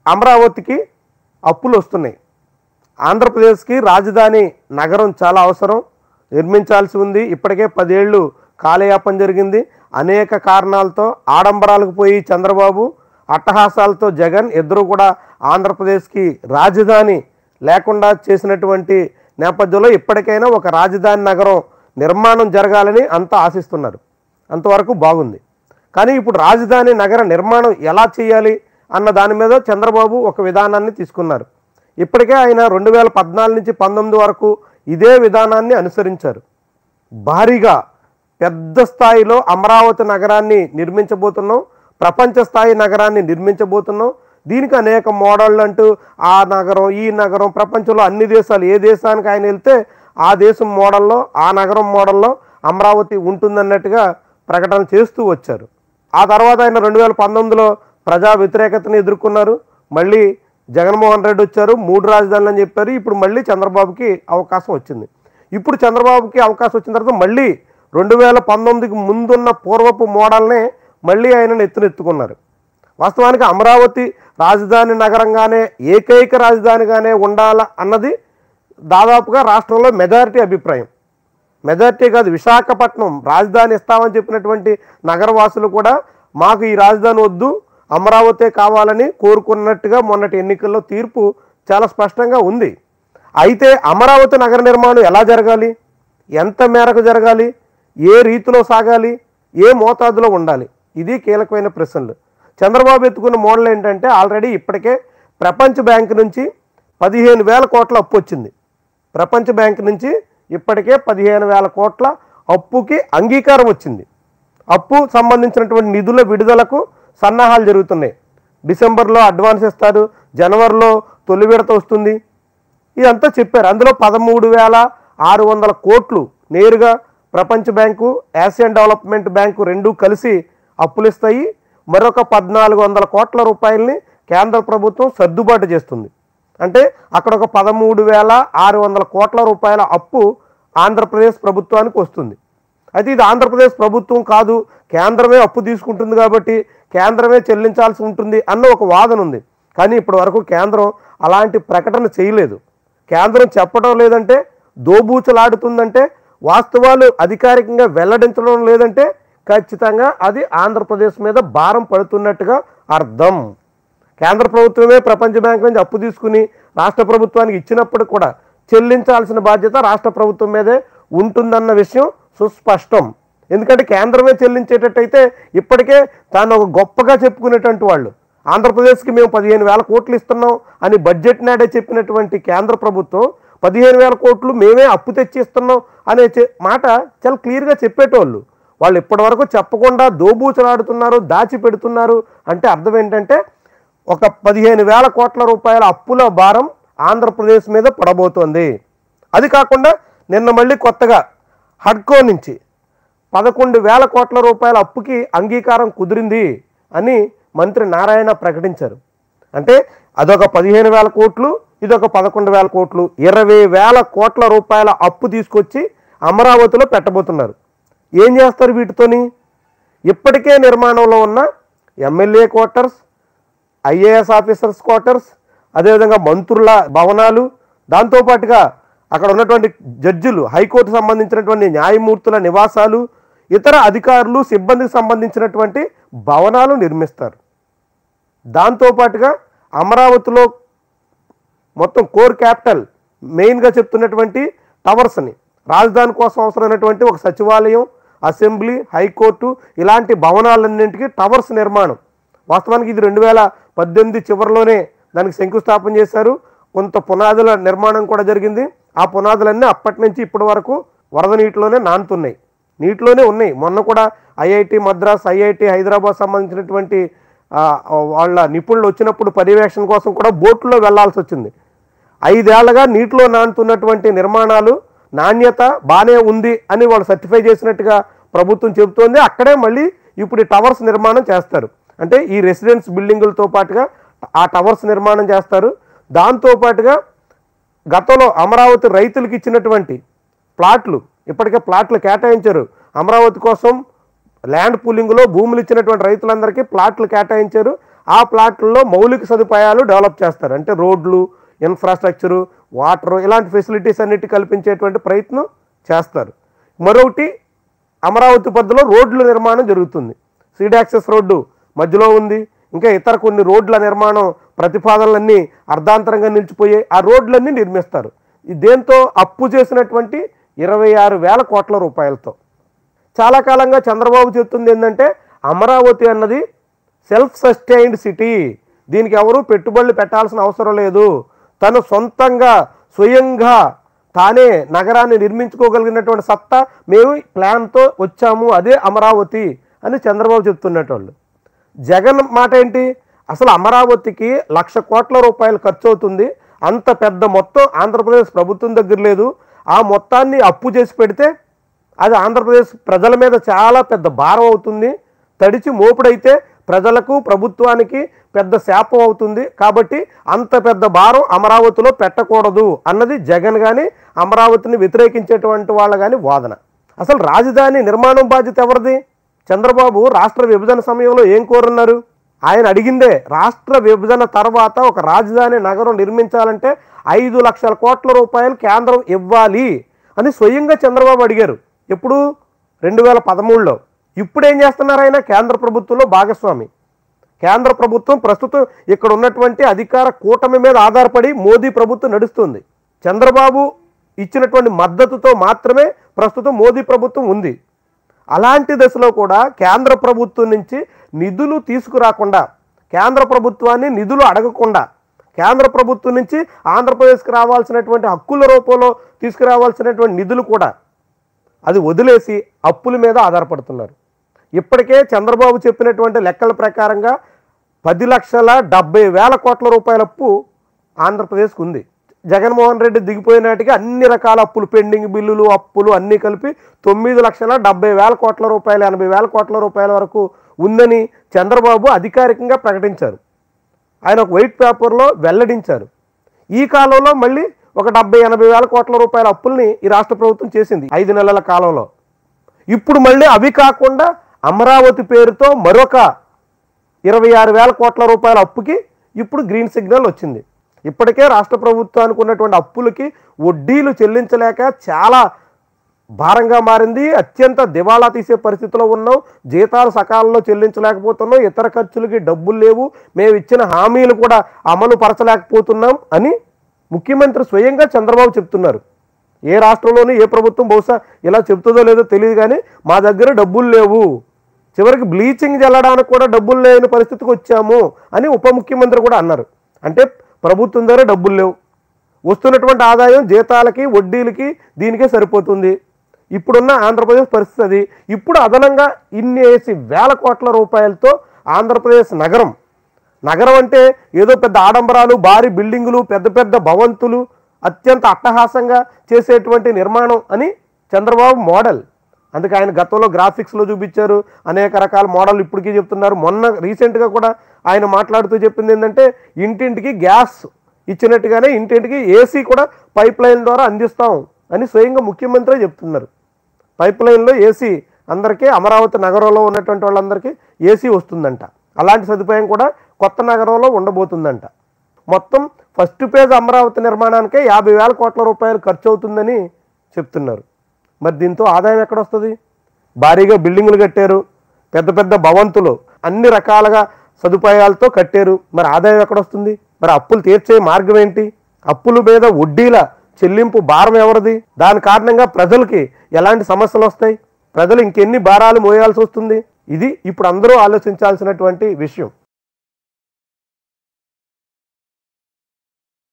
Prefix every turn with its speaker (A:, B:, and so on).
A: అమరావతికి అప్పులు వస్తున్నాయి ఆంధ్రప్రదేశ్కి రాజధాని నగరం చాలా అవసరం నిర్మించాల్సి ఉంది ఇప్పటికే పదేళ్ళు కాలయాపన జరిగింది అనేక కారణాలతో ఆడంబరాలకు పోయి చంద్రబాబు అట్టహాసాలతో జగన్ ఇద్దరు కూడా ఆంధ్రప్రదేశ్కి రాజధాని లేకుండా చేసినటువంటి నేపథ్యంలో ఇప్పటికైనా ఒక రాజధాని నగరం నిర్మాణం జరగాలని అంతా ఆశిస్తున్నారు అంతవరకు బాగుంది కానీ ఇప్పుడు రాజధాని నగర నిర్మాణం ఎలా చేయాలి అన్న దాని మీద చంద్రబాబు ఒక విధానాన్ని తీసుకున్నారు ఇప్పటికే ఆయన రెండు వేల పద్నాలుగు నుంచి పంతొమ్మిది వరకు ఇదే విధానాన్ని అనుసరించారు భారీగా పెద్ద స్థాయిలో అమరావతి నగరాన్ని నిర్మించబోతున్నాం ప్రపంచ స్థాయి నగరాన్ని నిర్మించబోతున్నాం దీనికి అనేక మోడళ్ళు అంటూ ఆ నగరం ఈ నగరం ప్రపంచంలో అన్ని దేశాలు ఏ దేశానికి ఆయన వెళ్తే ఆ దేశం మోడల్లో ఆ నగరం మోడల్లో అమరావతి ఉంటుందన్నట్టుగా ప్రకటన చేస్తూ వచ్చారు ఆ తర్వాత ఆయన రెండు వేల పంతొమ్మిదిలో ప్రజా వ్యతిరేకతను ఎదుర్కొన్నారు మళ్ళీ జగన్మోహన్ రెడ్డి వచ్చారు మూడు రాజధానులు అని చెప్పారు ఇప్పుడు మళ్ళీ చంద్రబాబుకి అవకాశం వచ్చింది ఇప్పుడు చంద్రబాబుకి అవకాశం వచ్చిన తర్వాత మళ్ళీ రెండు వేల పంతొమ్మిదికి ముందున్న పూర్వపు మోడల్నే మళ్ళీ ఆయన ఎత్తునెత్తుకున్నారు వాస్తవానికి అమరావతి రాజధాని నగరంగానే ఏకైక రాజధానిగానే ఉండాల అన్నది దాదాపుగా రాష్ట్రంలో మెజారిటీ అభిప్రాయం మెజారిటీ కాదు విశాఖపట్నం రాజధాని ఇస్తామని చెప్పినటువంటి నగరవాసులు కూడా మాకు ఈ రాజధాని వద్దు అమరావతే కావాలని కోరుకున్నట్టుగా మొన్నటి ఎన్నికల్లో తీర్పు చాలా స్పష్టంగా ఉంది అయితే అమరావతి నగర నిర్మాణం ఎలా జరగాలి ఎంత మేరకు జరగాలి ఏ రీతిలో సాగాలి ఏ మోతాదులో ఉండాలి ఇది కీలకమైన ప్రశ్నలు చంద్రబాబు ఎత్తుకున్న మోడల్ ఏంటంటే ఆల్రెడీ ఇప్పటికే ప్రపంచ బ్యాంక్ నుంచి పదిహేను వేల కోట్ల అప్పు వచ్చింది ప్రపంచ బ్యాంక్ నుంచి ఇప్పటికే పదిహేను వేల కోట్ల అప్పుకి అంగీకారం వచ్చింది అప్పు సంబంధించినటువంటి నిధుల విడుదలకు సన్నాహాలు జరుగుతున్నాయి డిసెంబర్లో అడ్వాన్స్ ఇస్తారు జనవరిలో తొలి విడత వస్తుంది ఇదంతా చెప్పారు అందులో పదమూడు వేల ఆరు వందల కోట్లు నేరుగా ప్రపంచ బ్యాంకు ఆసియన్ డెవలప్మెంట్ బ్యాంకు రెండూ కలిసి అప్పులు ఇస్తాయి మరొక పద్నాలుగు వందల కోట్ల రూపాయలని కేంద్ర ప్రభుత్వం సర్దుబాటు చేస్తుంది అంటే అక్కడ ఒక పదమూడు వేల ఆరు వందల కోట్ల రూపాయల అప్పు ఆంధ్రప్రదేశ్ ప్రభుత్వానికి వస్తుంది అయితే ఇది ఆంధ్రప్రదేశ్ ప్రభుత్వం కాదు కేంద్రమే అప్పు తీసుకుంటుంది కాబట్టి కేంద్రమే చెల్లించాల్సి ఉంటుంది అన్న ఒక వాదన ఉంది కానీ ఇప్పటి వరకు కేంద్రం అలాంటి ప్రకటన చేయలేదు కేంద్రం చెప్పడం లేదంటే దోబూచలాడుతుందంటే వాస్తవాలు అధికారికంగా వెల్లడించడం లేదంటే ఖచ్చితంగా అది ఆంధ్రప్రదేశ్ మీద భారం పడుతున్నట్టుగా అర్థం కేంద్ర ప్రభుత్వమే ప్రపంచ బ్యాంక్ నుంచి అప్పు తీసుకుని రాష్ట్ర ప్రభుత్వానికి ఇచ్చినప్పుడు కూడా చెల్లించాల్సిన బాధ్యత రాష్ట్ర ప్రభుత్వం మీదే ఉంటుందన్న విషయం సుస్పష్టం ఎందుకంటే కేంద్రమే చెల్లించేటట్టయితే ఇప్పటికే తాను ఒక గొప్పగా చెప్పుకునేటువంటి వాళ్ళు ఆంధ్రప్రదేశ్కి మేము పదిహేను వేల కోట్లు ఇస్తున్నాం అని బడ్జెట్ నాడే చెప్పినటువంటి కేంద్ర ప్రభుత్వం పదిహేను వేల కోట్లు మేమే అప్పు తెచ్చి ఇస్తున్నాం అనే చె- మాట చాలా క్లియర్గా చెప్పేటోళ్ళు వాళ్ళు ఇప్పటివరకు చెప్పకుండా దోబూచలాడుతున్నారు దాచిపెడుతున్నారు అంటే అర్థం ఏంటంటే ఒక పదిహేను వేల కోట్ల రూపాయల అప్పుల భారం ఆంధ్రప్రదేశ్ మీద పడబోతోంది అది కాకుండా నిన్న మళ్ళీ కొత్తగా హడ్కో నుంచి పదకొండు వేల కోట్ల రూపాయల అప్పుకి అంగీకారం కుదిరింది అని మంత్రి నారాయణ ప్రకటించారు అంటే అదొక పదిహేను వేల కోట్లు ఇదొక పదకొండు వేల కోట్లు ఇరవై వేల కోట్ల రూపాయల అప్పు తీసుకొచ్చి అమరావతిలో పెట్టబోతున్నారు ఏం చేస్తారు వీటితోని ఇప్పటికే నిర్మాణంలో ఉన్న MLA quarters IAS officers quarters అదేవిధంగా మంత్రుల భవనాలు దాంతోపాటుగా అక్కడ ఉన్నటువంటి జడ్జిలు హైకోర్టు సంబంధించినటువంటి న్యాయమూర్తుల నివాసాలు ఇతర అధికారులు సిబ్బందికి సంబంధించినటువంటి భవనాలు నిర్మిస్తారు దాంతోపాటుగా అమరావతిలో మొత్తం కోర్ క్యాపిటల్ మెయిన్గా చెప్తున్నటువంటి టవర్స్ని రాజధాని కోసం అవసరమైనటువంటి ఒక సచివాలయం అసెంబ్లీ హైకోర్టు ఇలాంటి భవనాలన్నింటికి టవర్స్ నిర్మాణం వాస్తవానికి ఇది రెండు వేల పద్దెనిమిది చివరిలోనే దానికి శంకుస్థాపన చేశారు కొంత పునాదుల నిర్మాణం కూడా జరిగింది ఆ పునాదులన్నీ అప్పటి నుంచి ఇప్పటి వరకు వరద నీటిలోనే నానుతున్నాయి నీటిలోనే ఉన్నాయి మొన్న కూడా ఐఐటి మద్రాస్ ఐఐటి హైదరాబాద్ సంబంధించినటువంటి ఆ, వాళ్ళ నిపుణులు వచ్చినప్పుడు పర్యవేక్షణ కోసం కూడా బోట్లో వెళ్లాల్సి వచ్చింది ఐదేళ్లగా నీటిలో నానుతున్నటువంటి నిర్మాణాలు నాణ్యత బాగానే ఉంది అని వాళ్ళు సర్టిఫై చేసినట్టుగా ప్రభుత్వం చెబుతోంది అక్కడే మళ్ళీ ఇప్పుడు ఈ టవర్స్ నిర్మాణం చేస్తారు అంటే ఈ రెసిడెన్స్ బిల్డింగులతో పాటుగా ఆ టవర్స్ నిర్మాణం చేస్తారు దాంతో పాటుగా గతంలో అమరావతి రైతులకు ఇచ్చినటువంటి ప్లాట్లు ఇప్పటికే ప్లాట్లు కేటాయించారు అమరావతి కోసం ల్యాండ్ పూలింగ్లో భూములు ఇచ్చినటువంటి రైతులందరికీ ప్లాట్లు కేటాయించారు ఆ ప్లాట్లలో మౌలిక సదుపాయాలు డెవలప్ చేస్తారు అంటే రోడ్లు ఇన్ఫ్రాస్ట్రక్చరు వాటర్ ఇలాంటి ఫెసిలిటీస్ అన్నిటి కల్పించేటువంటి ప్రయత్నం చేస్తారు మరొకటి అమరావతి పద్ధతిలో రోడ్ల నిర్మాణం జరుగుతుంది సీడ్ యాక్సెస్ రోడ్డు మధ్యలో ఉంది ఇంకా ఇతర కొన్ని రోడ్ల నిర్మాణం ప్రతిపాదనలన్నీ అర్ధాంతరంగా నిలిచిపోయాయి ఆ రోడ్లన్నీ నిర్మిస్తారు ఈ దేంతో అప్పు చేసినటువంటి ఇరవై ఆరు వేల కోట్ల రూపాయలతో చాలా కాలంగా చంద్రబాబు చెప్తుంది ఏంటంటే అమరావతి అన్నది సెల్ఫ్ సస్టైన్డ్ సిటీ దీనికి ఎవరు పెట్టుబడులు పెట్టాల్సిన అవసరం లేదు తను సొంతంగా స్వయంగా తానే నగరాన్ని నిర్మించుకోగలిగినటువంటి సత్తా మేము ప్లాన్తో వచ్చాము అదే అమరావతి అని చంద్రబాబు చెప్తున్నటువంటి జగన్ మాట ఏంటి అసలు అమరావతికి లక్ష కోట్ల రూపాయలు ఖర్చు అవుతుంది అంత పెద్ద మొత్తం ఆంధ్రప్రదేశ్ ప్రభుత్వం దగ్గర లేదు ఆ మొత్తాన్ని అప్పు చేసి పెడితే అది ఆంధ్రప్రదేశ్ ప్రజల మీద చాలా పెద్ద భారం అవుతుంది తడిచి మోపుడైతే ప్రజలకు ప్రభుత్వానికి పెద్ద శాపం అవుతుంది కాబట్టి అంత పెద్ద భారం అమరావతిలో పెట్టకూడదు అన్నది జగన్ కానీ అమరావతిని వ్యతిరేకించేటువంటి వాళ్ళ కానీ వాదన అసలు రాజధాని నిర్మాణం బాధ్యత ఎవరిది చంద్రబాబు రాష్ట్ర విభజన సమయంలో ఏం కోరున్నారు ఆయన అడిగిందే రాష్ట్ర విభజన తర్వాత ఒక రాజధాని నగరం నిర్మించాలంటే ఐదు లక్షల కోట్ల రూపాయలు కేంద్రం ఇవ్వాలి అని స్వయంగా చంద్రబాబు అడిగారు ఎప్పుడు రెండు వేల పదమూడులో ఇప్పుడు ఏం చేస్తున్నారు ఆయన కేంద్ర ప్రభుత్వంలో భాగస్వామి కేంద్ర ప్రభుత్వం ప్రస్తుతం ఇక్కడ ఉన్నటువంటి అధికార కూటమి మీద ఆధారపడి మోదీ ప్రభుత్వం నడుస్తుంది చంద్రబాబు ఇచ్చినటువంటి మద్దతుతో మాత్రమే ప్రస్తుతం మోదీ ప్రభుత్వం ఉంది అలాంటి దశలో కూడా కేంద్ర ప్రభుత్వం నుంచి నిధులు తీసుకురాకుండా కేంద్ర ప్రభుత్వాన్ని నిధులు అడగకుండా కేంద్ర ప్రభుత్వం నుంచి ఆంధ్రప్రదేశ్కి రావాల్సినటువంటి హక్కుల రూపంలో తీసుకురావాల్సినటువంటి నిధులు కూడా అది వదిలేసి అప్పుల మీద ఆధారపడుతున్నారు ఇప్పటికే చంద్రబాబు చెప్పినటువంటి లెక్కల ప్రకారంగా పది లక్షల డెబ్బై వేల కోట్ల రూపాయల అప్పు ఆంధ్రప్రదేశ్కి ఉంది జగన్మోహన్ రెడ్డి దిగిపోయిన నాటికి అన్ని రకాల అప్పులు పెండింగ్ బిల్లులు అప్పులు అన్నీ కలిపి తొమ్మిది లక్షల డెబ్బై వేల కోట్ల రూపాయలు ఎనభై వేల కోట్ల రూపాయల వరకు ఉందని చంద్రబాబు అధికారికంగా ప్రకటించారు ఆయన ఒక వైట్ పేపర్లో వెల్లడించారు ఈ కాలంలో మళ్ళీ ఒక డెబ్బై ఎనభై వేల కోట్ల రూపాయల అప్పుల్ని ఈ రాష్ట్ర ప్రభుత్వం చేసింది ఐదు నెలల కాలంలో ఇప్పుడు మళ్ళీ అవి కాకుండా అమరావతి పేరుతో మరొక ఇరవై ఆరు వేల కోట్ల రూపాయల అప్పుకి ఇప్పుడు గ్రీన్ సిగ్నల్ వచ్చింది ఇప్పటికే రాష్ట్ర ప్రభుత్వానికి ఉన్నటువంటి అప్పులకి వడ్డీలు చెల్లించలేక చాలా భారంగా మారింది అత్యంత దివాళా తీసే పరిస్థితిలో ఉన్నాం జీతాలు సకాలంలో చెల్లించలేకపోతున్నాం ఇతర ఖర్చులకి డబ్బులు లేవు మేము ఇచ్చిన హామీలు కూడా అమలు పరచలేకపోతున్నాం అని ముఖ్యమంత్రి స్వయంగా చంద్రబాబు చెప్తున్నారు ఏ రాష్ట్రంలోనూ ఏ ప్రభుత్వం బహుశా ఇలా చెప్తుందో లేదో తెలియదు కానీ మా దగ్గర డబ్బులు లేవు చివరికి బ్లీచింగ్ చల్లడానికి కూడా డబ్బులు లేని పరిస్థితికి వచ్చాము అని ఉప ముఖ్యమంత్రి కూడా అన్నారు అంటే ప్రభుత్వం దగ్గర డబ్బులు లేవు వస్తున్నటువంటి ఆదాయం జీతాలకి వడ్డీలకి దీనికే సరిపోతుంది ఇప్పుడున్న ఆంధ్రప్రదేశ్ పరిస్థితి అది ఇప్పుడు అదనంగా ఇన్ని వేసి వేల కోట్ల రూపాయలతో ఆంధ్రప్రదేశ్ నగరం నగరం అంటే ఏదో పెద్ద ఆడంబరాలు భారీ బిల్డింగులు పెద్ద పెద్ద భవంతులు అత్యంత అట్టహాసంగా చేసేటువంటి నిర్మాణం అని చంద్రబాబు మోడల్ అందుకే ఆయన గతంలో గ్రాఫిక్స్లో చూపించారు అనేక రకాల మోడల్ ఇప్పటికీ చెప్తున్నారు మొన్న రీసెంట్గా కూడా ఆయన మాట్లాడుతూ చెప్పింది ఏంటంటే ఇంటింటికి గ్యాస్ ఇచ్చినట్టుగానే ఇంటింటికి ఏసీ కూడా పైప్ లైన్ ద్వారా అందిస్తాం అని స్వయంగా ముఖ్యమంత్రి చెప్తున్నారు పైప్ లైన్లో ఏసీ అందరికీ అమరావతి నగరంలో ఉన్నటువంటి వాళ్ళందరికీ ఏసీ వస్తుందంట అలాంటి సదుపాయం కూడా కొత్త నగరంలో ఉండబోతుందంట మొత్తం ఫస్ట్ పేజ్ అమరావతి నిర్మాణానికే యాభై వేల కోట్ల రూపాయలు ఖర్చు అవుతుందని చెప్తున్నారు మరి దీంతో ఆదాయం ఎక్కడొస్తుంది భారీగా బిల్డింగులు కట్టారు పెద్ద పెద్ద భవంతులు అన్ని రకాలుగా సదుపాయాలతో కట్టారు మరి ఆదాయం ఎక్కడొస్తుంది మరి అప్పులు తీర్చే మార్గం ఏంటి అప్పుల మీద వడ్డీల చెల్లింపు భారం ఎవరిది దాని కారణంగా ప్రజలకి ఎలాంటి సమస్యలు వస్తాయి ప్రజలు ఇంకెన్ని భారాలు మోయాల్సి వస్తుంది ఇది ఇప్పుడు అందరూ ఆలోచించాల్సినటువంటి విషయం